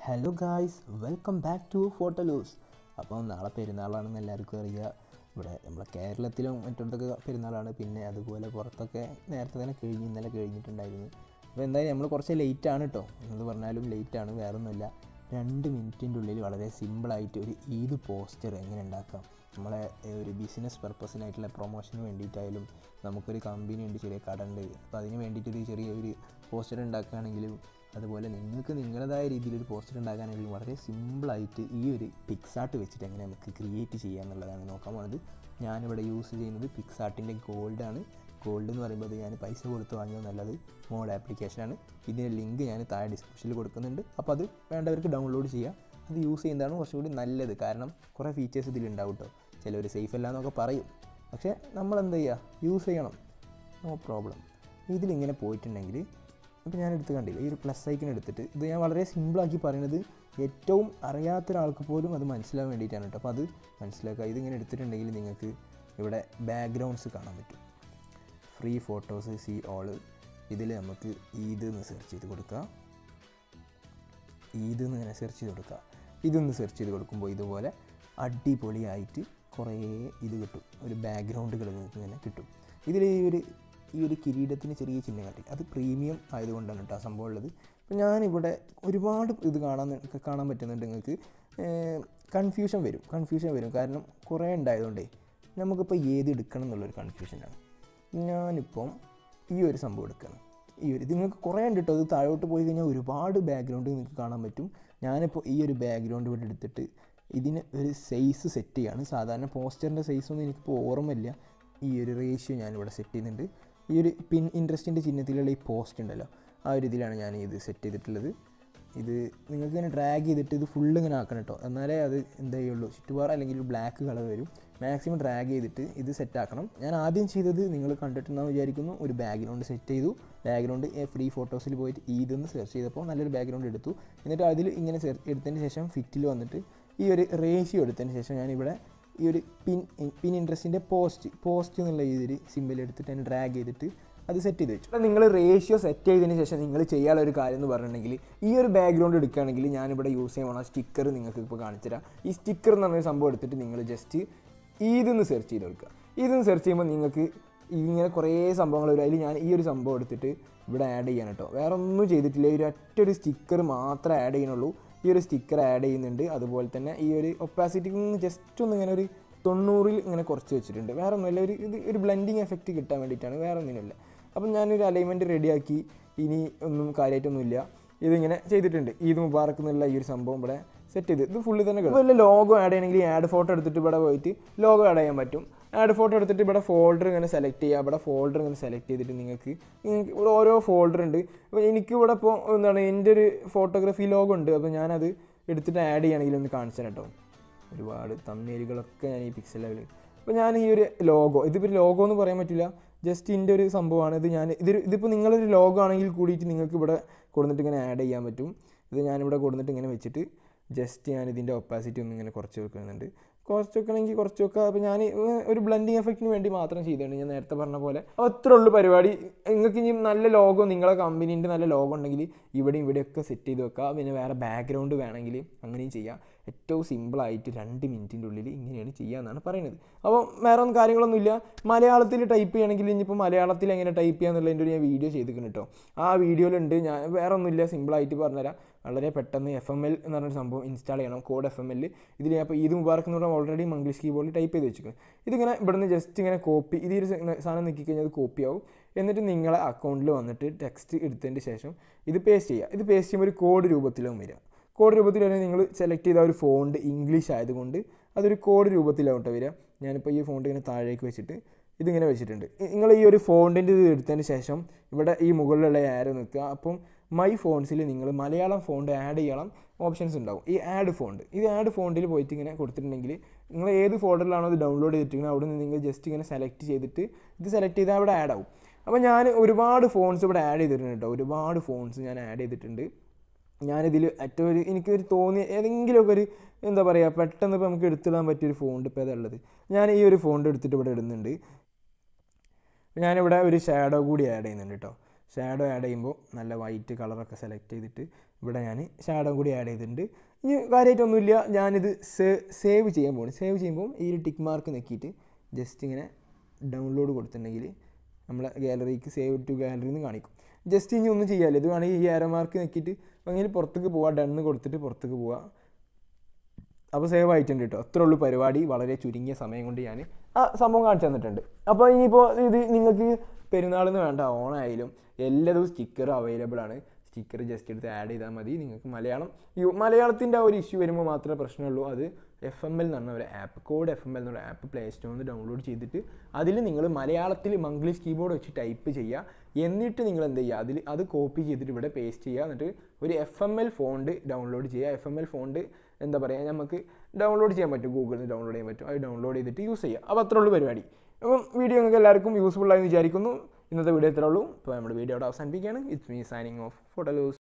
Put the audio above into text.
hello guys welcome back to Photoloos അപ്പോൾ നാളെ പെരുന്നാളാണെന്ന് എല്ലാവർക്കും അറിയുക ഇവിടെ നമ്മളെ കേരളത്തിലും മറ്റിടത്തൊക്കെ പെരുന്നാളാണ് പിന്നെ അതുപോലെ പുറത്തൊക്കെ നേരത്തെ തന്നെ കഴിഞ്ഞ് ഇന്നലെ കഴിഞ്ഞിട്ടുണ്ടായിരുന്നു അപ്പോൾ എന്തായാലും നമ്മൾ കുറച്ച് ലേറ്റ് ആണ് കേട്ടോ എന്ന് പറഞ്ഞാലും ലേറ്റ് ആണ് വേറെ ഒന്നുമില്ല രണ്ട് മിനിറ്റിൻ്റെ ഉള്ളിൽ വളരെ സിമ്പിളായിട്ട് ഒരു ഈദ് പോസ്റ്റർ എങ്ങനെ ഉണ്ടാക്കാം നമ്മളെ ഏഹ്, ഒരു ബിസിനസ് പർപ്പസിനായിട്ടുള്ള പ്രൊമോഷന് വേണ്ടിയിട്ടായാലും നമുക്കൊരു കമ്പനി ഉണ്ട് ചെറിയ കട ഉണ്ട് അപ്പോൾ അതിന് വേണ്ടിയിട്ടൊരു ചെറിയ ഒരു പോസ്റ്റർ ഉണ്ടാക്കുകയാണെങ്കിലും അതുപോലെ നിങ്ങൾക്ക് നിങ്ങളുടേതായ രീതിയിൽ ഒരു പോസ്റ്റർ ഉണ്ടാക്കാനാണെങ്കിൽ വളരെ സിമ്പിളായിട്ട് ഈ ഒരു പിക്സാർട്ട് വെച്ചിട്ട് എങ്ങനെ നമുക്ക് ക്രിയേറ്റ് ചെയ്യുക എന്നുള്ളതാണ് നോക്കാൻ പോകുന്നത് ഞാനിവിടെ യൂസ് ചെയ്യുന്നത് പിക്സാർട്ടിൻ്റെ ഗോൾഡാണ് ഗോൾഡ് എന്ന് പറയുമ്പോൾ അത് ഞാൻ പൈസ കൊടുത്ത് വാങ്ങിയത് നല്ലത് മോഡ് ആപ്ലിക്കേഷനാണ് ഇതിൻ്റെ ലിങ്ക് ഞാൻ താഴെ ഡിസ്ക്രിപ്ഷനിൽ കൊടുക്കുന്നുണ്ട് അപ്പോൾ അത് വേണ്ടവർക്ക് ഡൗൺലോഡ് ചെയ്യുക അത് യൂസ് ചെയ്യുന്നതാണ് കുറച്ചുകൂടി നല്ലത് കാരണം കുറേ ഫീച്ചേഴ്സ് ഇതിലുണ്ടാവും കേട്ടോ ചിലവർ സേഫ് അല്ല എന്നൊക്കെ പറയും പക്ഷേ നമ്മൾ എന്താ ചെയ്യുക യൂസ് ചെയ്യണം നോ പ്രോബ്ലം ഇതിലിങ്ങനെ പോയിട്ടുണ്ടെങ്കിൽ ഇപ്പോൾ ഞാൻ എടുത്ത് കണ്ടില്ല ഈ ഒരു പ്ലസ് ഐക്കൺ എടുത്തിട്ട് ഇത് ഞാൻ വളരെ സിമ്പിളാക്കി പറയുന്നത് ഏറ്റവും അറിയാത്ത ഒരാൾക്ക് പോലും അത് മനസ്സിലാവാൻ വേണ്ടിയിട്ടാണ് കേട്ടോ അപ്പോൾ അത് മനസ്സിലാക്കുക ഇതിങ്ങനെ എടുത്തിട്ടുണ്ടെങ്കിൽ നിങ്ങൾക്ക് ഇവിടെ ബാക്ക്ഗ്രൗണ്ട്സ് കാണാൻ പറ്റും ഫ്രീ ഫോട്ടോസ് സി ഓള് ഇതിൽ നമുക്ക് ഈദ് എന്ന് സെർച്ച് ചെയ്ത് കൊടുക്കുക ഈദ് എന്ന് ഇങ്ങനെ സെർച്ച് ചെയ്ത് കൊടുക്കുക ഇതൊന്ന് സെർച്ച് ചെയ്ത് കൊടുക്കുമ്പോൾ ഇതുപോലെ അടിപൊളിയായിട്ട് കുറേ ഇത് കിട്ടും ഒരു ബാക്ക്ഗ്രൗണ്ടുകൾ നിങ്ങൾക്ക് ഇങ്ങനെ കിട്ടും ഇതിൽ ഈ ഒരു ഈ ഒരു കിരീടത്തിന് ചെറിയ ചിഹ്നം കാട്ടി അത് പ്രീമിയം ആയതുകൊണ്ടാണ് കേട്ടോ ആ സംഭവം ഉള്ളത് അപ്പോൾ ഞാനിവിടെ ഒരുപാട് ഇത് കാണാൻ കാണാൻ പറ്റുന്നുണ്ട് നിങ്ങൾക്ക് കൺഫ്യൂഷൻ വരും കൺഫ്യൂഷൻ വരും കാരണം കുറേ ഉണ്ടായതുകൊണ്ടേ നമുക്കിപ്പോൾ ഏത് എടുക്കണം എന്നുള്ളൊരു കൺഫ്യൂഷനാണ് ഞാനിപ്പം ഈ ഒരു സംഭവം എടുക്കണം ഈ ഒരു ഇത് നിങ്ങൾക്ക് കുറേ ഉണ്ട് കേട്ടോ ഇത് താഴോട്ട് പോയി കഴിഞ്ഞാൽ ഒരുപാട് ബാക്ക്ഗ്രൗണ്ട് നിങ്ങൾക്ക് കാണാൻ പറ്റും ഞാനിപ്പോൾ ഈ ഒരു ബാക്ക്ഗ്രൗണ്ട് ഇവിടെ എടുത്തിട്ട് ഇതിന് ഒരു സൈസ് സെറ്റ് ചെയ്യാണ് സാധാരണ പോസ്റ്ററിൻ്റെ സൈസൊന്നും എനിക്കിപ്പോൾ ഓർമ്മയില്ല ഈ ഒരു റേഷ്യോ ഞാനിവിടെ സെറ്റ് ചെയ്യുന്നുണ്ട് ഈ ഒരു പിൻ ഇൻട്രസ്റ്റിൻ്റെ ചിഹ്നത്തിലുള്ള ഈ പോസ്റ്റ് ഉണ്ടല്ലോ ആ ഒരു ഇതിലാണ് ഞാൻ ഇത് സെറ്റ് ചെയ്തിട്ടുള്ളത് ഇത് നിങ്ങൾക്ക് ഇങ്ങനെ ഡ്രാഗ് ചെയ്തിട്ട് ഇത് ഫുള്ള് ഇങ്ങനെ ആക്കണം കേട്ടോ എന്നാലേ അത് എന്താ ചെയ്യുള്ളൂ ചുറ്റുപാട് അല്ലെങ്കിൽ ഒരു ബ്ലാക്ക് കളർ വരും മാക്സിമം ഡ്രാഗ് ചെയ്തിട്ട് ഇത് സെറ്റ് ആക്കണം ഞാൻ ആദ്യം ചെയ്തത് നിങ്ങൾ കണ്ടിട്ടുണ്ടെന്ന് വിചാരിക്കുന്നു ഒരു ബാക്ക്ഗ്രൗണ്ട് സെറ്റ് ചെയ്തു ബാക്ക്ഗ്രൗണ്ട് ഫ്രീ ഫോട്ടോസിൽ പോയിട്ട് ഇതെന്ന് സെർച്ച് ചെയ്തപ്പോൾ നല്ലൊരു ബാക്ക്ഗ്രൗണ്ട് എടുത്തു എന്നിട്ട് അതിൽ ഇങ്ങനെ സെർ എടുത്തതിന് ശേഷം ഫിറ്റിൽ വന്നിട്ട് ഈ ഒരു റേഷ്യോ എടുത്തതിന് ശേഷം ഞാനിവിടെ ഈ ഒരു പിൻ പിൻ ഇൻട്രസ്റ്റിൻ്റെ പോസ്റ്റ് പോസ്റ്റ് എന്നുള്ള രീതിയിൽ സിമ്പിൾ എടുത്തിട്ട് അതിന് ഡ്രാഗ് ചെയ്തിട്ട് അത് സെറ്റ് ചെയ്ത് വെച്ചു നിങ്ങൾ റേഷ്യോ സെറ്റ് ചെയ്തതിന് ശേഷം നിങ്ങൾ ചെയ്യാനുള്ള ഒരു കാര്യം എന്ന് പറഞ്ഞിട്ടുണ്ടെങ്കിൽ ഈ ഒരു ബാക്ക്ഗ്രൗണ്ട് എടുക്കുകയാണെങ്കിൽ ഞാനിവിടെ യൂസ് ചെയ്യാൻ സ്റ്റിക്കർ നിങ്ങൾക്ക് ഇപ്പോൾ കാണിച്ചു തരാം ഈ സ്റ്റിക്കർ എന്ന് പറഞ്ഞൊരു സംഭവം എടുത്തിട്ട് നിങ്ങൾ ജസ്റ്റ് ഈതെന്ന് സെർച്ച് ചെയ്ത് കൊടുക്കുക ഇതെന്ന് സെർച്ച് ചെയ്യുമ്പോൾ നിങ്ങൾക്ക് ഇങ്ങനെ കുറേ സംഭവങ്ങൾ വരും അതിൽ ഞാൻ ഈ ഒരു സംഭവം എടുത്തിട്ട് ഇവിടെ ആഡ് ചെയ്യാൻ കേട്ടോ വേറെ ഒന്നും ചെയ്തിട്ടില്ല ഈ ഒരു ഒറ്റ ഒരു സ്റ്റിക്കർ മാത്രമേ ആഡ് ചെയ്യുന്നുള്ളൂ ഈ ഒരു സ്റ്റിക്കർ ആഡ് ചെയ്യുന്നുണ്ട് അതുപോലെ തന്നെ ഈ ഒരു ഒപ്പാസിറ്റി ജസ്റ്റ് ഒന്ന് ഇങ്ങനെ ഒരു തൊണ്ണൂറിൽ ഇങ്ങനെ കുറച്ച് വെച്ചിട്ടുണ്ട് വേറെ ഒന്നുമില്ല ഒരു ഇത് ഒരു ബ്ലെൻഡിങ് എഫക്റ്റ് കിട്ടാൻ വേണ്ടിയിട്ടാണ് വേറെ ഒന്നിനുമില്ല അപ്പം ഞാനൊരു അലൈൻമെൻറ്റ് റെഡിയാക്കി ഇനി ഒന്നും കാര്യമായിട്ടൊന്നുമില്ല ഇതിങ്ങനെ ചെയ്തിട്ടുണ്ട് ഈദ് മുബാറക്ക് എന്നുള്ള ഈ ഒരു സംഭവം ഇവിടെ സെറ്റ് ചെയ്ത് ഇത് ഫുള്ള് തന്നെ കിട്ടും വല്ല ലോഗോ ആഡ് ചെയ്യണമെങ്കിൽ ആഡ് ഫോട്ടോ എടുത്തിട്ട് ഇവിടെ പോയിട്ട് ലോഗോ ആഡ് ചെയ്യാൻ പറ്റും ആഡ് ഫോട്ടോ എടുത്തിട്ട് ഇവിടെ ഫോൾഡർ ഇങ്ങനെ സെലക്ട് ചെയ്യുക ഇവിടെ ഫോൾഡർ ഇങ്ങനെ സെലക്ട് ചെയ്തിട്ട് നിങ്ങൾക്ക് നിങ്ങൾക്ക് ഇവിടെ ഓരോ ഫോൾഡർ ഉണ്ട് അപ്പോൾ എനിക്ക് ഇവിടെ ഇപ്പോൾ എന്താണ് എൻ്റെ ഒരു ഫോട്ടോഗ്രാഫി ലോഗോ ഉണ്ട് അപ്പോൾ ഞാനത് എടുത്തിട്ട് ആഡ് ചെയ്യുകയാണെങ്കിൽ ഒന്ന് കാണിച്ചു തരാം കേട്ടോ ഒരുപാട് തമ്മേലുകളൊക്കെ ഞാൻ ഈ പിക്സൽ ലെവലിൽ അപ്പോൾ ഞാൻ ഈ ഒരു ലോഗോ ഇതിപ്പോൾ ലോഗോ എന്ന് പറയാൻ പറ്റില്ല ജസ്റ്റ് ഇതിൻ്റെ ഒരു സംഭവമാണ് ഇത് ഞാൻ ഇതൊരു ഇതിപ്പോൾ നിങ്ങളൊരു ലോഗോ ആണെങ്കിൽ കൂടിയിട്ട് നിങ്ങൾക്ക് ഇവിടെ കൊടുത്തിട്ട് ഇങ്ങനെ ആഡ് ചെയ്യാൻ പറ്റും ഇത് ഞാനിവിടെ കൊടുത്തിട്ട് ഇങ്ങനെ വെച്ചിട്ട് ജസ്റ്റ് ഞാൻ ഇതിൻ്റെ ഒപ്പാസിറ്റി ഒന്ന് ഇങ്ങനെ കുറച്ച് വെക്കുന്നുണ്ട് കുറച്ച് വെക്കണമെങ്കിൽ കുറച്ച് വെക്കുക അപ്പോൾ ഞാൻ ഒരു ബ്ലെൻഡിങ് എഫക്റ്റിന് വേണ്ടി മാത്രം ചെയ്തിട്ടുണ്ട് ഞാൻ നേരത്തെ പറഞ്ഞ പോലെ അപ്പോൾ അത്രേ ഉള്ളൂ പരിപാടി നിങ്ങൾക്ക് ഇനി നല്ല ലോഗോ നിങ്ങളെ കമ്പനീൻ്റെ നല്ല ലോഗോ ഉണ്ടെങ്കിൽ ഇവിടെയും ഇവിടെയൊക്കെ സെറ്റ് ചെയ്ത് വെക്കുക പിന്നെ വേറെ ബാക്ക്ഗ്രൗണ്ട് വേണമെങ്കിൽ അങ്ങനെയും ചെയ്യാം ഏറ്റവും സിമ്പിളായിട്ട് രണ്ട് മിനിറ്റിൻ്റെ ഉള്ളിൽ ഇങ്ങനെയാണ് ചെയ്യാമെന്നാണ് പറയുന്നത് അപ്പോൾ വേറെ ഒന്നും കാര്യങ്ങളൊന്നുമില്ല മലയാളത്തിൽ ടൈപ്പ് ചെയ്യണമെങ്കിൽ ഇനിയിപ്പോൾ മലയാളത്തിൽ എങ്ങനെ ടൈപ്പ് ചെയ്യാന്നുള്ളതിൻ്റെ ഒരു ഞാൻ വീഡിയോ ചെയ്തിരിക്കുന്നു കേട്ടോ ആ വീഡിയോയിലുണ്ട് ഞാൻ വേറെ ഒന്നുമില്ല സിമ്പിളായിട്ട് പറഞ്ഞുതരാം വളരെ പെട്ടെന്ന് എഫ് എം എൽ എന്ന് പറഞ്ഞൊരു സംഭവം ഇൻസ്റ്റാൾ ചെയ്യണം കോഡ് എഫ് എം എൽ ഇതിൽ ഞാൻ ഇപ്പോൾ ഈദ് മുബാർക്ക് എന്ന് പറഞ്ഞാൽ ഓൾറെഡി മംഗ്ലീഷ് കീബോർഡിൽ ടൈപ്പ് ചെയ്ത് വെച്ചിരിക്കുന്നത് ഇതിങ്ങനെ ഇവിടുന്ന് ജസ്റ്റ് ഇങ്ങനെ കോപ്പി ഇത് ഈ ഒരു സാധനം നീക്കി കഴിഞ്ഞാൽ അത് കോപ്പി ആവും എന്നിട്ട് നിങ്ങളെ അക്കൗണ്ടിൽ വന്നിട്ട് ടെക്സ്റ്റ് എടുത്തതിന് ശേഷം ഇത് പേസ്റ്റ് ചെയ്യുക ഇത് പേസ്റ്റ് ചെയ്യുമ്പോൾ ഒരു കോഡ് രൂപത്തിലാവും വരിക കോഡ് രൂപത്തിൽ വരെ നിങ്ങൾ സെലക്ട് ചെയ്ത ഒരു ഫോണ്ട് ഇംഗ്ലീഷ് ആയതുകൊണ്ട് അതൊരു കോഡ് രൂപത്തിലാവും കേട്ടോ വരിക ഞാനിപ്പോൾ ഈ ഫോണ്ട് ഇങ്ങനെ താഴേക്ക് വെച്ചിട്ട് ഇതിങ്ങനെ വെച്ചിട്ടുണ്ട് നിങ്ങൾ ഈ ഒരു ഫോണ്ടിൻ്റെ ഇത് എടുത്തതിന് ശേഷം ഇവിടെ ഈ മുകളിലുള്ള ആരോ നിൽക്കുക അപ്പം മൈ ഫോൺസിൽ നിങ്ങൾ മലയാളം ഫോണ്ട് ആഡ് ചെയ്യണം ഓപ്ഷൻസ് ഉണ്ടാവും ഈ ആഡ് ഫോണ്ട് ഇത് ആഡ് ഫോണ്ടിൽ പോയിട്ട് ഇങ്ങനെ കൊടുത്തിട്ടുണ്ടെങ്കിൽ നിങ്ങൾ ഏത് ഫോൾഡറിലാണോ ഇത് ഡൗൺലോഡ് ചെയ്തിട്ടുണ്ടെങ്കിൽ അവിടെ നിന്ന് നിങ്ങൾ ജസ്റ്റ് ഇങ്ങനെ സെലക്ട് ചെയ്തിട്ട് ഇത് സെലക്ട് ചെയ്താൽ അവിടെ ആഡ് ആവും അപ്പോൾ ഞാൻ ഒരുപാട് ഫോൺസ് ഇവിടെ ആഡ് ചെയ്തിട്ടുണ്ട് കേട്ടോ ഒരുപാട് ഫോൺസ് ഞാൻ ആഡ് ചെയ്തിട്ടുണ്ട് ഞാനിതിൽ ഏറ്റവും ഒരു എനിക്കൊരു തോന്നിയ ഏതെങ്കിലുമൊക്കെ ഒരു എന്താ പറയുക പെട്ടെന്ന് ഇപ്പോൾ നമുക്ക് എടുത്തിടാൻ പറ്റിയൊരു ഫോണ്ട് ഇപ്പോൾ അതുള്ളത് ഞാൻ ഈ ഒരു ഫോണ്ട് എടുത്തിട്ട് ഇവിടെ ഇടുന്നുണ്ട് ഞാനിവിടെ ഒരു ഷാഡോ കൂടി ആഡ് ചെയ്യുന്നുണ്ട് കേട്ടോ ഷാഡോ ആഡ് ചെയ്യുമ്പോൾ നല്ല വൈറ്റ് കളറൊക്കെ സെലക്ട് ചെയ്തിട്ട് ഇവിടെ ഞാൻ ഷാഡോ കൂടി ആഡ് ചെയ്തിട്ടുണ്ട് ഇനി കാര്യമായിട്ടൊന്നുമില്ല ഞാനിത് സേവ് ചെയ്യാൻ പോകുന്നു സേവ് ചെയ്യുമ്പോൾ ഈ ഒരു ടിക്ക് മാർക്ക് നെക്കിയിട്ട് ജസ്റ്റ് ഇങ്ങനെ ഡൗൺലോഡ് കൊടുത്തിട്ടുണ്ടെങ്കിൽ നമ്മളെ ഗാലറിക്ക് സേവ് ടു ഗാലറി എന്ന് കാണിക്കും ജസ്റ്റ് ഇനി ഒന്നും ചെയ്യാമല്ലോ ഇത് വേണമെങ്കിൽ ഈ ആരോ മാർക്ക് നെക്കിയിട്ട് അങ്ങനെ പുറത്തേക്ക് പോവാം ഡണ്ണ് കൊടുത്തിട്ട് പുറത്തേക്ക് പോവാം അപ്പോൾ സേവ് ആയിട്ടുണ്ട് കേട്ടോ അത്രേ ഉള്ളൂ പരിപാടി വളരെ ചുരുങ്ങിയ സമയം കൊണ്ട് ഞാൻ ആ സംഭവം കാണിച്ചു തന്നിട്ടുണ്ട് അപ്പോൾ ഇനിയിപ്പോൾ ഇത് നിങ്ങൾക്ക് പെരുന്നാളിന് വേണ്ട ഓണായാലും എല്ലാതും സ്റ്റിക്കർ അവൈലബിൾ ആണ് സ്റ്റിക്കർ ജസ്റ്റ് എടുത്ത് ആഡ് ചെയ്താൽ മതി നിങ്ങൾക്ക് മലയാളം യു മലയാളത്തിൻ്റെ ആ ഒരു ഇഷ്യൂ വരുമ്പോൾ മാത്രമേ പ്രശ്നമുള്ളൂ അത് എഫ് എം എൽ എന്ന് പറഞ്ഞ ഒരു app code F M L എന്നൊരു ആപ്പ് പ്ലേ സ്റ്റോറിൽ നിന്ന് ഡൗൺലോഡ് ചെയ്തിട്ട് അതിൽ നിങ്ങൾ മലയാളത്തിൽ മംഗ്ലീഷ് കീബോർഡ് വെച്ച് ടൈപ്പ് ചെയ്യുക എന്നിട്ട് നിങ്ങൾ എന്ത് ചെയ്യുക അതിൽ അത് കോപ്പി ചെയ്തിട്ട് ഇവിടെ പേസ്റ്റ് ചെയ്യുക എന്നിട്ട് ഒരു F M L font download ചെയ്യുക എഫ് എം എൽ ഫോണ്ട് എന്താ പറയുക നമുക്ക് ഡൗൺലോഡ് ചെയ്യാൻ പറ്റും ഗൂഗിളിൽ നിന്ന് ഡൗൺലോഡ് ചെയ്യാൻ പറ്റും അത് ഡൗൺലോഡ് ചെയ്തിട്ട് യൂസ് ചെയ്യുക അപ്പോൾ അത്രേ ഉള്ളൂ പരിപാടി അപ്പം വീഡിയോ നിങ്ങൾക്ക് എല്ലാവർക്കും യൂസ്ഫുൾ ആയി വിചാരിക്കുന്നു ഇന്നത്തെ വീഡിയോ ഇത്രേ ഉള്ളൂ ഇപ്പോൾ നമ്മുടെ വീഡിയോ അവിടെ അവസാനിപ്പിക്കുകയാണ് ഇറ്റ്സ് മീ സൈനിങ് ഓഫ് ഫോട്ടോലൂസ്